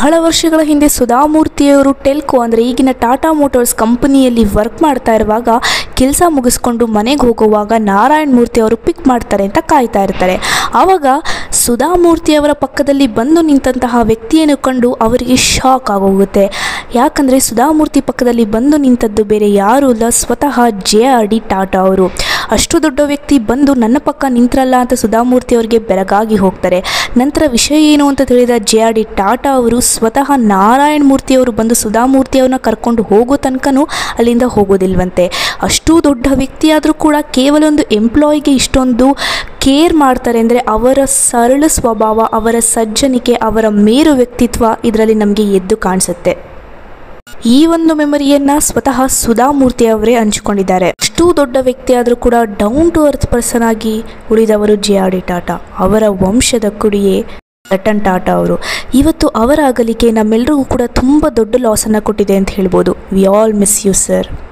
ಬಹಳ ವರ್ಷಗಳ ಹಿಂದೆ ಸುಧಾಮೂರ್ತಿಯವರು ಟೆಲ್ಕೋ ಅಂದರೆ ಈಗಿನ ಟಾಟಾ ಮೋಟಾರ್ಸ್ ಕಂಪನಿಯಲ್ಲಿ ವರ್ಕ್ ಮಾಡ್ತಾ ಇರುವಾಗ ಕೆಲಸ ಮುಗಿಸ್ಕೊಂಡು ಮನೆಗೆ ಹೋಗುವಾಗ ನಾರಾಯಣ ಮೂರ್ತಿ ಅವರು ಪಿಕ್ ಮಾಡ್ತಾರೆ ಅಂತ ಕಾಯ್ತಾ ಇರ್ತಾರೆ ಆವಾಗ ಸುಧಾಮೂರ್ತಿ ಅವರ ಪಕ್ಕದಲ್ಲಿ ಬಂದು ನಿಂತಹ ವ್ಯಕ್ತಿಯನ್ನು ಕಂಡು ಅವರಿಗೆ ಶಾಕ್ ಆಗೋಗುತ್ತೆ ಯಾಕಂದರೆ ಸುಧಾಮೂರ್ತಿ ಪಕ್ಕದಲ್ಲಿ ಬಂದು ನಿಂತದ್ದು ಬೇರೆ ಯಾರೂ ಅಲ್ಲ ಸ್ವತಃ ಜೆ ಆರ್ ಡಿ ಟಾಟಾ ಅವರು ಅಷ್ಟು ದೊಡ್ಡ ವ್ಯಕ್ತಿ ಬಂದು ನನ್ನ ಪಕ್ಕ ನಿಂತ್ರಲ್ಲ ಅಂತ ಸುಧಾಮೂರ್ತಿ ಅವರಿಗೆ ಬೆರಗಾಗಿ ಹೋಗ್ತಾರೆ ನಂತರ ವಿಷಯ ಏನು ಅಂತ ತಿಳಿದ ಜೆ ಆರ್ ಡಿ ಟಾಟಾ ಅವರು ಸ್ವತಃ ನಾರಾಯಣ ಮೂರ್ತಿ ಅವರು ಬಂದು ಸುಧಾಮೂರ್ತಿ ಅವ್ರನ್ನ ಕರ್ಕೊಂಡು ಹೋಗೋ ತನಕನೂ ಅಲ್ಲಿಂದ ಹೋಗೋದಿಲ್ವಂತೆ ಅಷ್ಟು ದೊಡ್ಡ ವ್ಯಕ್ತಿ ಆದರೂ ಕೂಡ ಕೇವಲ ಒಂದು ಎಂಪ್ಲಾಯಿಗೆ ಇಷ್ಟೊಂದು ಕೇರ್ ಮಾಡ್ತಾರೆ ಅಂದರೆ ಅವರ ಸರಳ ಸ್ವಭಾವ ಅವರ ಸಜ್ಜನಿಕೆ ಅವರ ಮೇರು ವ್ಯಕ್ತಿತ್ವ ಇದರಲ್ಲಿ ನಮಗೆ ಎದ್ದು ಕಾಣಿಸುತ್ತೆ ಈ ಒಂದು ಮೆಮರಿಯನ್ನ ಸ್ವತಃ ಸುಧಾಮೂರ್ತಿ ಅವರೇ ಹಂಚಿಕೊಂಡಿದ್ದಾರೆ ಅಷ್ಟು ದೊಡ್ಡ ವ್ಯಕ್ತಿ ಆದರೂ ಕೂಡ ಡೌನ್ ಟು ಅರ್ತ್ ಪರ್ಸನ್ ಆಗಿ ಉಳಿದವರು ಜೆ ಆರ್ ಡಿ ಟಾಟಾ ಅವರ ವಂಶದ ಕುಡಿಯೇ ರತನ್ ಟಾಟಾ ಅವರು ಇವತ್ತು ಅವರ ಅಗಲಿಕೆ ನಮ್ಮೆಲ್ಲರಿಗೂ ಕೂಡ ತುಂಬ ದೊಡ್ಡ ಲಾಸನ್ನು ಕೊಟ್ಟಿದೆ ಅಂತ ಹೇಳ್ಬೋದು we all miss you sir